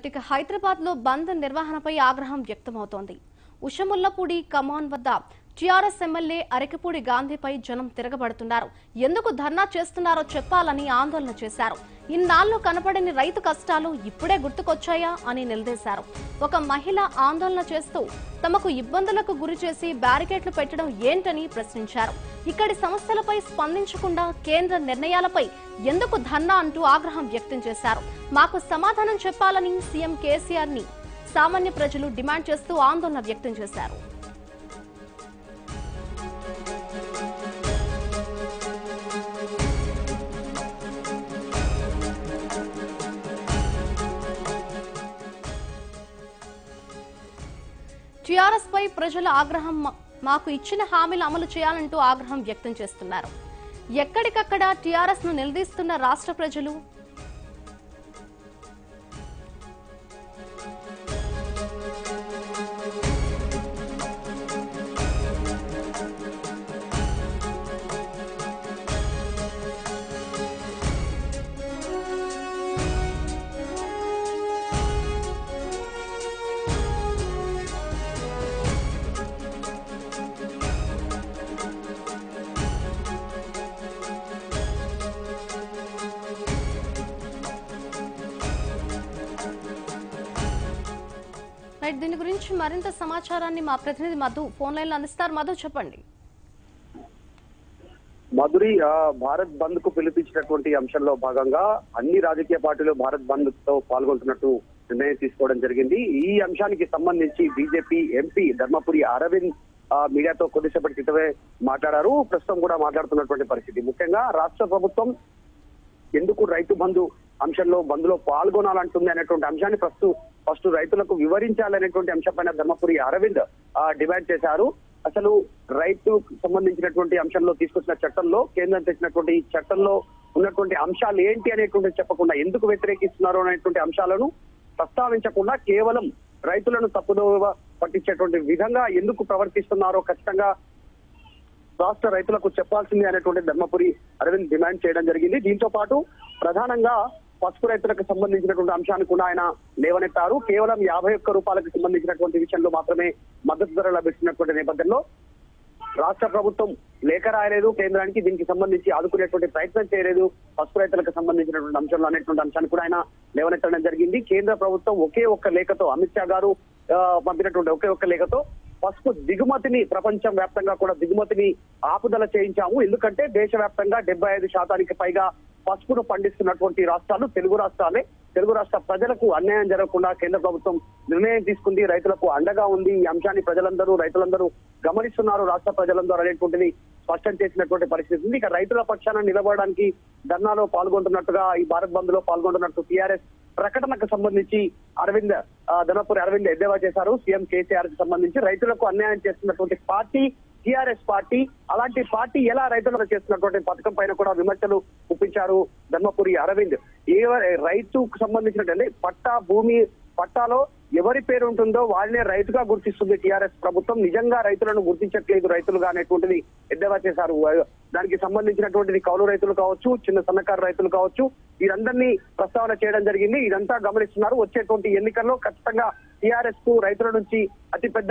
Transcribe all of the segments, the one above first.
ఇక హైదరాబాద్ లో బంద్ నిర్వహణపై ఆగ్రహం వ్యక్తమవుతోంది ఉషముల్లపూడి కమాన్ వద్ద టీఆర్ఎస్ ఎమ్మెల్యే అరకపూడి గాంధీపై జనం తిరగబడుతున్నారు ఎందుకు ధర్నా చేస్తున్నారో చెప్పాలని ఆందోళన చేశారు ఇన్నాళ్లు కనపడని రైతు కష్టాలు ఇప్పుడే గుర్తుకొచ్చాయా అని నిలదీశారు ఒక మహిళ ఆందోళన చేస్తూ తమకు ఇబ్బందులకు గురి చేసి బ్యారికేడ్లు పెట్టడం ఏంటని ప్రశ్నించారు ఇక్కడి సమస్యలపై స్పందించకుండా కేంద్ర నిర్ణయాలపై ఎందుకు ధర్నా అంటూ ఆగ్రహం వ్యక్తం చేశారు మాకు సమాధానం చెప్పాలని సీఎం కేసీఆర్ ని సామాన్య ప్రజలు డిమాండ్ చేస్తూ ఆందోళన వ్యక్తం చేశారు టీఆర్ఎస్ పై ప్రజల ఆగ్రహం మా- మాకు ఇచ్చిన హామీలు అమలు చేయాలంటూ ఆగ్రహం వ్యక్తం చేస్తున్నారు ఎక్కడికక్కడ టీఆర్ఎస్ ను నిలదీస్తున్న రాష్ట్ర ప్రజలు రైట్ దీని గురించి మరింత సమాచారాన్ని మా ప్రతినిధి మధు ఫోన్ లైన్ లో అందిస్తారు మధు చెప్పండి మధురి ఆ, భారత్ బంద్ కు పిలిపించినటువంటి అంశంలో భాగంగా అన్ని రాజకీయ పార్టీలు భారత్ బంద్ తో పాల్గొంటున్నట్టు నిర్ణయం తీసుకోవడం జరిగింది ఈ అంశానికి సంబంధించి బీజేపీ ఎంపీ ధర్మపురి అరవింద్ ఆ, మీడియాతో కొద్దిసేపటి క్రితమే మాట్లాడారు ప్రస్తుతం కూడా మాట్లాడుతున్నటువంటి పరిస్థితి ముఖ్యంగా రాష్ట్ర ప్రభుత్వం ఎందుకు రైతు బంధు అంశంలో బంధులో పాల్గొనాలంటుంది అనేటువంటి అంశాన్ని ఫస్ట్ ఫస్ట్ రైతులకు వివరించాలనేటువంటి అంశంపైన ధర్మపురి అరవింద్ ఆ, డిమాండ్ చేశారు అసలు రైతు సంబంధించినటువంటి అంశంలో తీసుకొచ్చిన చట్టంలో కేంద్రం తెచ్చినటువంటి ఈ చట్టంలో ఉన్నటువంటి అంశాలు ఏంటి అనేటువంటి చెప్పకుండా ఎందుకు వ్యతిరేకిస్తున్నారు అనేటువంటి అంశాలను ప్రస్తావించకుండా కేవలం రైతులను తప్పుదోవ పట్టించేటువంటి విధంగా ఎందుకు ప్రవర్తిస్తున్నారో ఖచ్చితంగా రాష్ట్ర రైతులకు చెప్పాల్సింది అనేటువంటి ధర్మపురి అరవింద్ డిమాండ్ చేయడం జరిగింది దీంతో పాటు ప్రధానంగా పసుపు రైతులకు సంబంధించినటువంటి అంశాన్ని కూడా ఆయన లేవనెత్తారు కేవలం యాభై ఒక్క రూపాయలకు సంబంధించినటువంటి విషయంలో మాత్రమే మద్దతు ధర లభిస్తున్నటువంటి నేపథ్యంలో రాష్ట్ర ప్రభుత్వం లేఖ రాయలేదు కేంద్రానికి దీనికి సంబంధించి ఆదుకునేటువంటి ప్రయత్నం చేయలేదు పసుపు రైతులకు సంబంధించినటువంటి అంశంలో అనేటువంటి అంశాన్ని కూడా ఆయన లేవనెత్తడం జరిగింది కేంద్ర ప్రభుత్వం ఒకే ఒక్క లేఖతో అమిత్ షా గారు ఆ, పంపినటువంటి ఒకే ఒక్క లేఖతో పసుపు దిగుమతిని ప్రపంచం వ్యాప్తంగా కూడా దిగుమతిని ఆపుదల చేయించాము ఎందుకంటే దేశవ్యాప్తంగా డెబ్బై ఐదు శాతానికి పైగా పసుపును పండిస్తున్నటువంటి రాష్ట్రాలు తెలుగు రాష్ట్రాలే తెలుగు రాష్ట్ర ప్రజలకు అన్యాయం జరగకుండా కేంద్ర ప్రభుత్వం నిర్ణయం తీసుకుంది రైతులకు అండగా ఉంది ఈ అంశాన్ని ప్రజలందరూ రైతులందరూ గమనిస్తున్నారు రాష్ట్ర ప్రజలందరూ అనేటువంటిది స్పష్టం చేసినటువంటి పరిస్థితి ఉంది ఇక రైతుల పక్షాన నిలబడడానికి ధర్నాలో పాల్గొంటున్నట్టుగా ఈ భారత్ బంద్ లో పాల్గొంటున్నట్టు టీఆర్ఎస్ ప్రకటనకు సంబంధించి అరవింద్ ఆ, ధనపూరి అరవింద్ ఎద్దేవా చేశారు సీఎం కేసీఆర్ కి సంబంధించి రైతులకు అన్యాయం చేస్తున్నటువంటి పార్టీ టిఆర్ఎస్ పార్టీ అలాంటి పార్టీ ఎలా రైతులకు చేస్తున్నటువంటి పథకం పైన కూడా విమర్శలు గుప్పించారు ధర్మపురి అరవింద్ ఏ రైతుకు సంబంధించినటువంటి పట్టా భూమి పట్టాలో ఎవరి పేరు ఉంటుందో వాళ్ళనే రైతుగా గుర్తిస్తుంది టిఆర్ఎస్ ప్రభుత్వం నిజంగా రైతులను గుర్తించట్లేదు రైతులుగా అనేటువంటిది ఎద్దేవా చేశారు దానికి సంబంధించినటువంటిది కౌలు రైతులు కావచ్చు చిన్న సన్నకారు రైతులు కావచ్చు వీరందరినీ ప్రస్తావన చేయడం జరిగింది ఇదంతా గమనిస్తున్నారు వచ్చేటువంటి ఎన్నికల్లో ఖచ్చితంగా టిఆర్ఎస్ కు రైతుల నుంచి అతిపెద్ద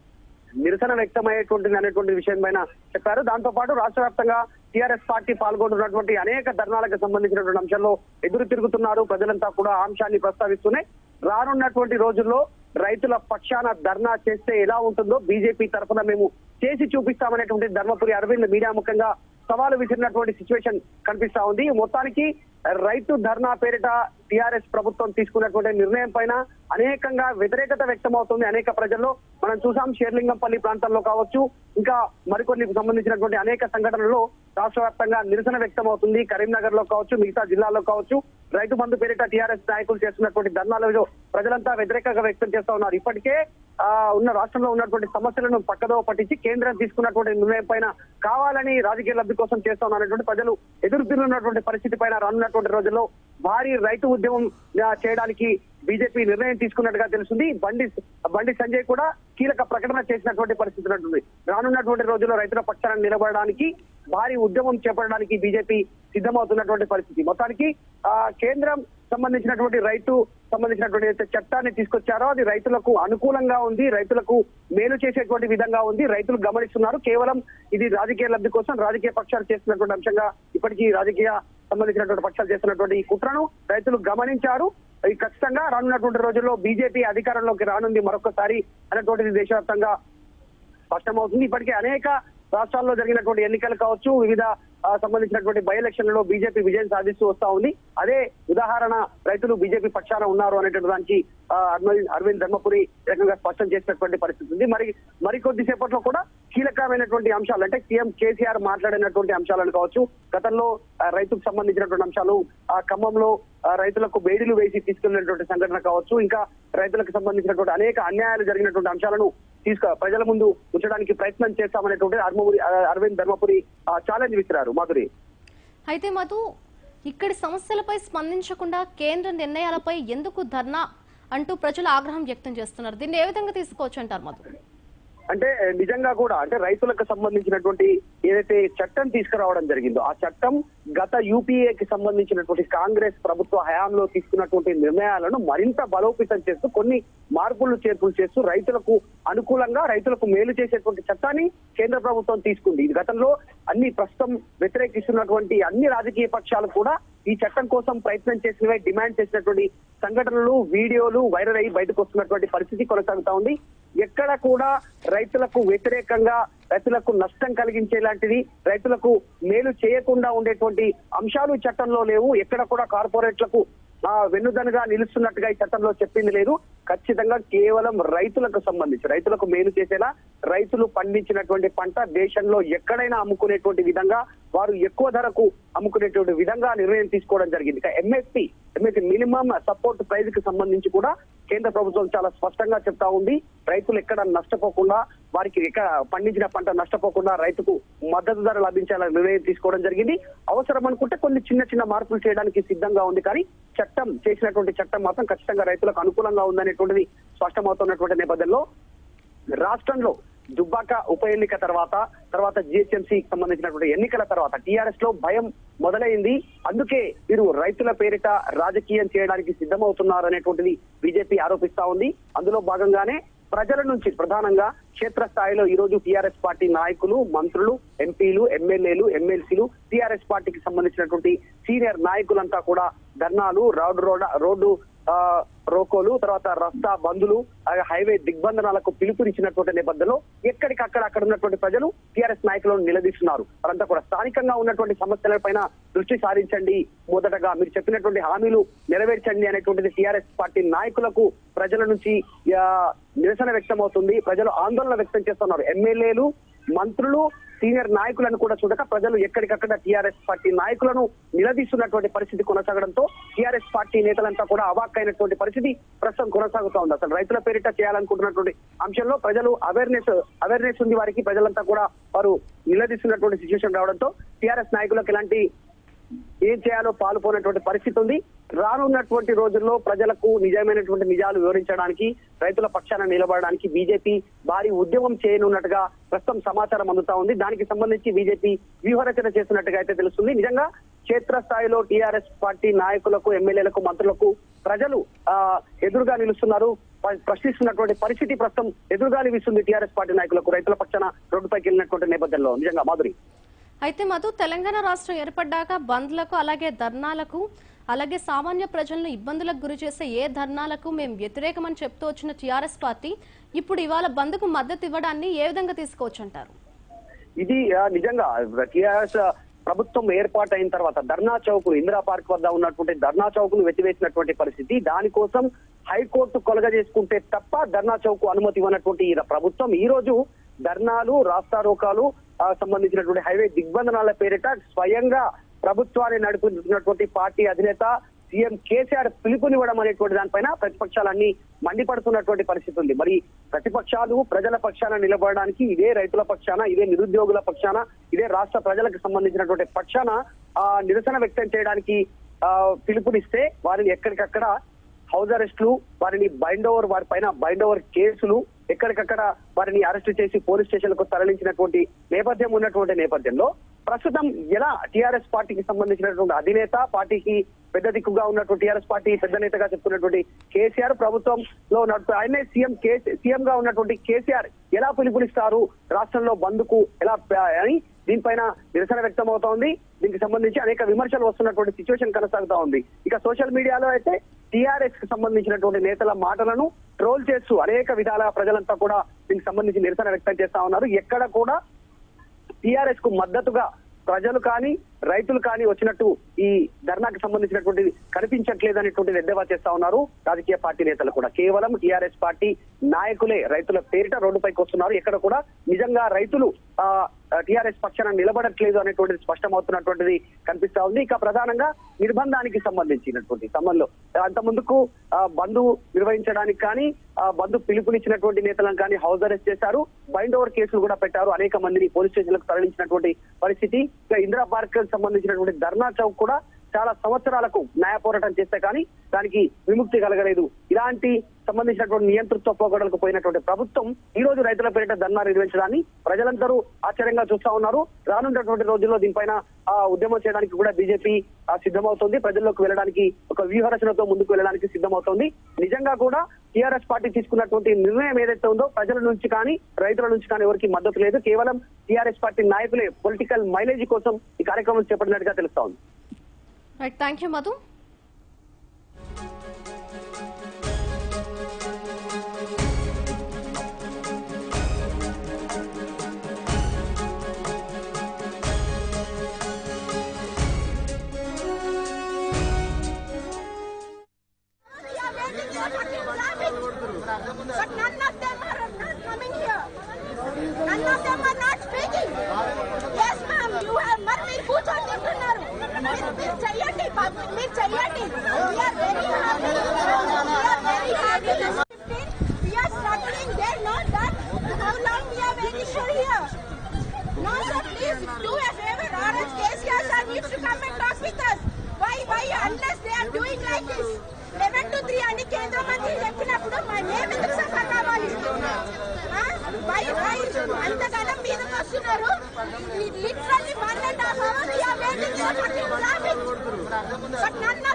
నిరసన వ్యక్తమయ్యేటువంటిది అనేటువంటి విషయం పైన చెప్పారు దాంతో పాటు రాష్ట్ర వ్యాప్తంగా టీఆర్ఎస్ పార్టీ పాల్గొంటున్నటువంటి అనేక ధర్నాలకు సంబంధించినటువంటి అంశంలో ఎదురు తిరుగుతున్నారు ప్రజలంతా కూడా ఆ అంశాన్ని ప్రస్తావిస్తూనే రానున్నటువంటి రోజుల్లో రైతుల పక్షాన ధర్నా చేస్తే ఎలా ఉంటుందో బీజేపీ తరఫున మేము చేసి చూపిస్తామనేటువంటి ధర్మపురి అరవింద్ మీడియా ముఖంగా సవాలు విసిరినటువంటి సిచ్యువేషన్ కనిపిస్తా ఉంది మొత్తానికి రైతు ధర్నా పేరిట టిఆర్ఎస్ ప్రభుత్వం తీసుకున్నటువంటి నిర్ణయం పైన అనేకంగా వ్యతిరేకత వ్యక్తం అవుతుంది అనేక ప్రజల్లో మనం చూసాం షేర్లింగంపల్లి ప్రాంతాల్లో కావచ్చు ఇంకా మరికొన్ని సంబంధించినటువంటి అనేక సంఘటనల్లో రాష్ట్ర వ్యాప్తంగా నిరసన వ్యక్తం అవుతుంది కరీంనగర్ లో కావచ్చు మిగతా జిల్లాల్లో కావచ్చు రైతు బంధు పేరిట టీఆర్ఎస్ నాయకులు చేస్తున్నటువంటి ధర్నాలలో ప్రజలంతా వ్యతిరేకంగా వ్యక్తం చేస్తా ఉన్నారు ఇప్పటికే ఆ, ఉన్న రాష్ట్రంలో ఉన్నటువంటి సమస్యలను పక్కదో పట్టించి కేంద్రం తీసుకున్నటువంటి నిర్ణయం పైన కావాలని రాజకీయ లబ్ధి కోసం చేస్తా ఉన్నటువంటి ప్రజలు ఎదురు తిరుగుతున్నటువంటి పరిస్థితి పైన రానున్నటువంటి రోజుల్లో భారీ రైతు ఉద్యమం ఆ, చేయడానికి బీజేపీ నిర్ణయం తీసుకున్నట్టుగా తెలుస్తుంది బండి బండి సంజయ్ కూడా కీలక ప్రకటన చేసినటువంటి పరిస్థితి ఉంటుంది రానున్నటువంటి రోజుల్లో రైతుల పక్షాన నిలబడడానికి భారీ ఉద్యమం చేపట్టడానికి బీజేపీ సిద్ధమవుతున్నటువంటి పరిస్థితి మొత్తానికి ఆ కేంద్రం సంబంధించినటువంటి రైతు సంబంధించినటువంటి ఏదైతే చట్టాన్ని తీసుకొచ్చారో అది రైతులకు అనుకూలంగా ఉంది రైతులకు మేలు చేసేటువంటి విధంగా ఉంది రైతులు గమనిస్తున్నారు కేవలం ఇది రాజకీయ లబ్ధి కోసం రాజకీయ పక్షాలు చేస్తున్నటువంటి అంశంగా ఇప్పటికీ రాజకీయ సంబంధించినటువంటి పక్షాలు చేస్తున్నటువంటి ఈ కుట్రను రైతులు గమనించారు ఇది ఖచ్చితంగా రానున్నటువంటి రోజుల్లో బీజేపీ అధికారంలోకి రానుంది మరొకసారి అనేటువంటిది దేశవ్యాప్తంగా స్పష్టమవుతుంది ఇప్పటికే అనేక రాష్ట్రాల్లో జరిగినటువంటి ఎన్నికలు కావచ్చు వివిధ ఆ, సంబంధించినటువంటి బై ఎలక్షన్లలో బీజేపీ విజయం సాధిస్తూ వస్తా ఉంది అదే ఉదాహరణ రైతులు బీజేపీ పక్షాన ఉన్నారు అనేటువంటి దానికి ఆ, అరవింద్ అరవింద్ ధర్మపురి ఈ రకంగా స్పష్టం చేసినటువంటి పరిస్థితి ఉంది మరి మరి కొద్దిసేపట్లో కూడా కీలకమైనటువంటి అంశాలు అంటే సీఎం కేసీఆర్ మాట్లాడినటువంటి అంశాలను కావచ్చు గతంలో ఆ, రైతుకు సంబంధించినటువంటి అంశాలు ఆ ఖమ్మంలో ఆ, రైతులకు బేడీలు వేసి తీసుకెళ్లినటువంటి సంఘటన కావచ్చు ఇంకా రైతులకు సంబంధించినటువంటి అనేక అన్యాయాలు జరిగినటువంటి అంశాలను తీసుకు ప్రజల ముందు ఉంచడానికి ప్రయత్నం చేస్తామనేటువంటి అర్మపురి అరవింద్ ధర్మపురి ఛాలెంజ్ విసిరారు మాధురి అయితే మధు ఇక్కడి సమస్యలపై స్పందించకుండా కేంద్ర నిర్ణయాలపై ఎందుకు ధర్నా అంటూ ప్రజలు ఆగ్రహం వ్యక్తం చేస్తున్నారు దీన్ని ఏ విధంగా తీసుకోవచ్చు అంటారు మధు అంటే నిజంగా కూడా అంటే రైతులకు సంబంధించినటువంటి ఏదైతే చట్టం తీసుకురావడం జరిగిందో ఆ చట్టం గత యూపీఏకి సంబంధించినటువంటి కాంగ్రెస్ ప్రభుత్వ హయాంలో తీసుకున్నటువంటి నిర్ణయాలను మరింత బలోపేతం చేస్తూ కొన్ని మార్పులు చేర్పులు చేస్తూ రైతులకు అనుకూలంగా రైతులకు మేలు చేసేటువంటి చట్టాన్ని కేంద్ర ప్రభుత్వం తీసుకుంది ఇది గతంలో అన్ని ప్రస్తుతం వ్యతిరేకిస్తున్నటువంటి అన్ని రాజకీయ పక్షాలు కూడా ఈ చట్టం కోసం ప్రయత్నం చేసినవే డిమాండ్ చేసినటువంటి సంఘటనలు వీడియోలు వైరల్ అయ్యి బయటకు వస్తున్నటువంటి పరిస్థితి కొనసాగుతా ఉంది ఎక్కడ కూడా రైతులకు వ్యతిరేకంగా రైతులకు నష్టం కలిగించేలాంటిది రైతులకు మేలు చేయకుండా ఉండేటువంటి అంశాలు ఈ చట్టంలో లేవు ఎక్కడ కూడా కార్పొరేట్లకు ఆ వెన్నుదనుగా నిలుస్తున్నట్టుగా ఈ చట్టంలో చెప్పింది లేదు ఖచ్చితంగా కేవలం రైతులకు సంబంధించి రైతులకు మేలు చేసేలా రైతులు పండించినటువంటి పంట దేశంలో ఎక్కడైనా అమ్ముకునేటువంటి విధంగా వారు ఎక్కువ ధరకు అమ్ముకునేటువంటి విధంగా నిర్ణయం తీసుకోవడం జరిగింది ఇక MSP MSP minimum support price కి సంబంధించి కూడా కేంద్ర ప్రభుత్వం చాలా స్పష్టంగా చెప్తా ఉంది రైతులు ఎక్కడ నష్టపోకుండా వారికి ఎక్కడ పండించిన పంట నష్టపోకుండా రైతుకు మద్దతు ధర లభించాలని నిర్ణయం తీసుకోవడం జరిగింది అవసరం అనుకుంటే కొన్ని చిన్న చిన్న మార్పులు చేయడానికి సిద్ధంగా ఉంది కానీ చట్టం చేసినటువంటి చట్టం మాత్రం ఖచ్చితంగా రైతులకు అనుకూలంగా ఉందనేటువంటిది స్పష్టమవుతున్నటువంటి నేపథ్యంలో రాష్ట్రంలో దుబ్బాక ఉప ఎన్నిక తర్వాత తర్వాత జిహెచ్ఎంసీ సంబంధించినటువంటి ఎన్నికల తర్వాత టీఆర్ఎస్ లో భయం మొదలైంది అందుకే వీరు రైతుల పేరిట రాజకీయం చేయడానికి సిద్ధమవుతున్నారు అనేటువంటిది బీజేపీ ఆరోపిస్తా ఉంది అందులో భాగంగానే ప్రజల నుంచి ప్రధానంగా క్షేత్రస్థాయిలో ఈ రోజు టీఆర్ఎస్ పార్టీ నాయకులు మంత్రులు ఎంపీలు ఎమ్మెల్యేలు ఎమ్మెల్సీలు టీఆర్ఎస్ పార్టీకి సంబంధించినటువంటి సీనియర్ నాయకులంతా కూడా ధర్నాలు రోడ్డు రోడ్ రోడ్డు ఆ, రోకోలు తర్వాత రస్తా బంధులు అలాగే హైవే దిగ్బంధనాలకు పిలుపునిచ్చినటువంటి నేపథ్యంలో ఎక్కడికక్కడ అక్కడ ఉన్నటువంటి ప్రజలు టీఆర్ఎస్ నాయకులను నిలదీస్తున్నారు వారంతా కూడా స్థానికంగా ఉన్నటువంటి సమస్యలపైన దృష్టి సారించండి మొదటగా మీరు చెప్పినటువంటి హామీలు నెరవేర్చండి అనేటువంటిది టీఆర్ఎస్ పార్టీ నాయకులకు ప్రజల నుంచి ఆ, నిరసన వ్యక్తం అవుతుంది ప్రజలు ఆందోళన వ్యక్తం చేస్తున్నారు ఎమ్మెల్యేలు మంత్రులు సీనియర్ నాయకులను కూడా చూడక ప్రజలు ఎక్కడికక్కడ టీఆర్ఎస్ పార్టీ నాయకులను నిలదీస్తున్నటువంటి పరిస్థితి కొనసాగడంతో టీఆర్ఎస్ పార్టీ నేతలంతా కూడా అవాక్కైనటువంటి పరిస్థితి ప్రస్తుతం కొనసాగుతా ఉంది అసలు రైతుల పేరిట చేయాలనుకుంటున్నటువంటి అంశంలో ప్రజలు అవేర్నెస్ అవేర్నెస్ ఉంది వారికి ప్రజలంతా కూడా వారు నిలదీస్తున్నటువంటి సిచ్యువేషన్ రావడంతో టీఆర్ఎస్ నాయకులకు ఇలాంటి ఏం చేయాలో పాల్పోయినటువంటి పరిస్థితి ఉంది రానున్నటువంటి రోజుల్లో ప్రజలకు నిజమైనటువంటి నిజాలు వివరించడానికి రైతుల పక్షాన నిలబడడానికి బీజేపీ భారీ ఉద్యమం చేయనున్నట్టుగా ప్రస్తుతం సమాచారం అందుతా ఉంది దానికి సంబంధించి బీజేపీ వ్యూహరచన చేస్తున్నట్టుగా అయితే తెలుస్తుంది నిజంగా క్షేత్రస్థాయిలో టీఆర్ఎస్ పార్టీ నాయకులకు ఎమ్మెల్యేలకు మంత్రులకు ప్రజలు ఆ ఎదురుగా నిలుస్తున్నారు ప- ప్రశ్నిస్తున్నటువంటి పరిస్థితి ప్రస్తుతం ఎదురుగా నిలుస్తుంది టీఆర్ఎస్ పార్టీ నాయకులకు రైతుల పక్షాన రోడ్డుపైకి వెళ్ళినటువంటి నేపథ్యంలో నిజంగా మాధురి అయితే మధు తెలంగాణ రాష్ట్రం ఏర్పడ్డాక బంద్లకు అలాగే ధర్నాలకు అలాగే సామాన్య ప్రజలను ఇబ్బందులకు గురి చేసే ఏ ధర్నాలకు మేము వ్యతిరేకమని చెప్తూ వచ్చిన టీఆర్ఎస్ పార్టీ ఇప్పుడు ఇవాళ బంద్కు మద్దతు ఇవ్వడాన్ని ఏ విధంగా తీసుకోవచ్చు అంటారు ఇది ఆ, నిజంగా టిఆర్ఎస్ ప్రభుత్వం ఏర్పాటైన తర్వాత ధర్నా చౌక్ ఇందిరా పార్క్ వద్ద ఉన్నటువంటి ధర్నా చౌక్ ను వెతివేసినటువంటి పరిస్థితి దానికోసం హైకోర్టు కొలగ చేసుకుంటే తప్ప ధర్నా చౌక్ అనుమతి ఇవ్వనటువంటి ఈ ప్రభుత్వం ఈ రోజు ధర్నాలు రాస్తారోకాలు ఆ, సంబంధించినటువంటి హైవే దిగ్బంధనాల పేరిట స్వయంగా ప్రభుత్వాన్ని నడుపుతున్నటువంటి పార్టీ అధినేత సీఎం కేసీఆర్ పిలుపునివ్వడం అనేటువంటి దానిపైన ప్రతిపక్షాలన్నీ మండిపడుతున్నటువంటి పరిస్థితి ఉంది మరి ప్రతిపక్షాలు ప్రజల పక్షాన నిలబడడానికి ఇదే రైతుల పక్షాన ఇదే నిరుద్యోగుల పక్షాన ఇదే రాష్ట్ర ప్రజలకు సంబంధించినటువంటి పక్షాన ఆ నిరసన వ్యక్తం చేయడానికి ఆ పిలుపునిస్తే వారిని ఎక్కడికక్కడ హౌస్ అరెస్టులు వారిని బైండ్ ఓవర్ వారి పైన బైండ్ ఓవర్ కేసులు ఎక్కడికక్కడ వారిని అరెస్టు చేసి పోలీస్ స్టేషన్లకు తరలించినటువంటి నేపథ్యం ఉన్నటువంటి నేపథ్యంలో ప్రస్తుతం ఎలా టిఆర్ఎస్ పార్టీకి సంబంధించినటువంటి అధినేత పార్టీకి పెద్ద దిక్కుగా ఉన్నటువంటి టిఆర్ఎస్ పార్టీ పెద్ద నేతగా చెప్పుకున్నటువంటి కేసీఆర్ ప్రభుత్వంలో నడుపు ఆయనే సీఎం సీఎం గా ఉన్నటువంటి కేసీఆర్ ఎలా పిలుపునిస్తారు రాష్ట్రంలో బంద్కు ఎలా ప- అని దీనిపైన నిరసన వ్యక్తం అవుతోంది దీనికి సంబంధించి అనేక విమర్శలు వస్తున్నటువంటి సిచ్యువేషన్ కొనసాగుతా ఉంది ఇక సోషల్ మీడియాలో అయితే టిఆర్ఎస్ కి సంబంధించినటువంటి నేతల మాటలను ట్రోల్ చేస్తూ అనేక విధాల ప్రజలంతా కూడా దీనికి సంబంధించి నిరసన వ్యక్తం చేస్తా ఉన్నారు ఎక్కడ కూడా టిఆర్ఎస్ కు మద్దతుగా ప్రజలు కానీ రైతులు కానీ వచ్చినట్టు ఈ ధర్నాకి సంబంధించినటువంటి కనిపించట్లేదు అనేటువంటి ఎద్దేవా చేస్తా ఉన్నారు రాజకీయ పార్టీ నేతలు కూడా కేవలం టిఆర్ఎస్ పార్టీ నాయకులే రైతుల పేరిట రోడ్డుపైకి వస్తున్నారు ఎక్కడ కూడా నిజంగా రైతులు టిఆర్ఎస్ పక్షాన నిలబడట్లేదు అనేటువంటిది స్పష్టమవుతున్నటువంటిది కనిపిస్తా ఉంది ఇక ప్రధానంగా నిర్బంధానికి సంబంధించినటువంటి సంబంధంలో అంత ముందుకు ఆ, బంధు నిర్వహించడానికి కానీ ఆ, బంధు పిలుపునిచ్చినటువంటి నేతలను కానీ హౌస్ అరెస్ట్ చేశారు బైండ్ ఓవర్ కేసులు కూడా పెట్టారు అనేక మందిని పోలీస్ స్టేషన్లకు తరలించినటువంటి పరిస్థితి ఇక ఇందిరా పార్క్ కి సంబంధించినటువంటి ధర్నా చౌక్ కూడా చాలా సంవత్సరాలకు న్యాయ పోరాటం చేస్తే కానీ దానికి విముక్తి కలగలేదు ఇలాంటి సంబంధించినటువంటి నియంతృత్వ పోగడలకు పోయినటువంటి ప్రభుత్వం ఈ రోజు రైతుల పేరిట ధర్నా నిర్వహించడాన్ని ప్రజలందరూ ఆశ్చర్యంగా చూస్తా ఉన్నారు రానున్నటువంటి రోజుల్లో దీనిపైన ఆ ఉద్యమం చేయడానికి కూడా బీజేపీ సిద్ధమవుతోంది ప్రజల్లోకి వెళ్ళడానికి ఒక వ్యూహరచనతో ముందుకు వెళ్ళడానికి సిద్ధమవుతోంది నిజంగా కూడా టీఆర్ఎస్ పార్టీ తీసుకున్నటువంటి నిర్ణయం ఏదైతే ఉందో ప్రజల నుంచి కానీ రైతుల నుంచి కానీ ఎవరికి మద్దతు లేదు కేవలం టీఆర్ఎస్ పార్టీ నాయకులే పొలిటికల్ మైలేజ్ కోసం ఈ కార్యక్రమం చేపట్టినట్టుగా తెలుస్తా ఉంది right thank you Madhu We are waiting for fucking traffic. But none of them are not coming here. None of them are not speaking. Yes, ma'am, you have మరి మీరు కూర్చొని తింటున్నారు మీరు మీరు చెయ్యండి బాబు, మీరు చెయ్యండి We are very happy. We are very happy. We are struggling. They know that how long we are waiting for here. No, sir, please do a favor. Or else KCR sir needs to come and talk with us. Why, why, unless they are doing like this? Eleven to three అని కేంద్ర మంత్రి చెప్పినప్పుడు మా మేము ఎందుకు suffer కావాలి ఆ? Why why అంతగానం మీదకి వస్తున్నారు literally one and half hour we are waiting for traffic but none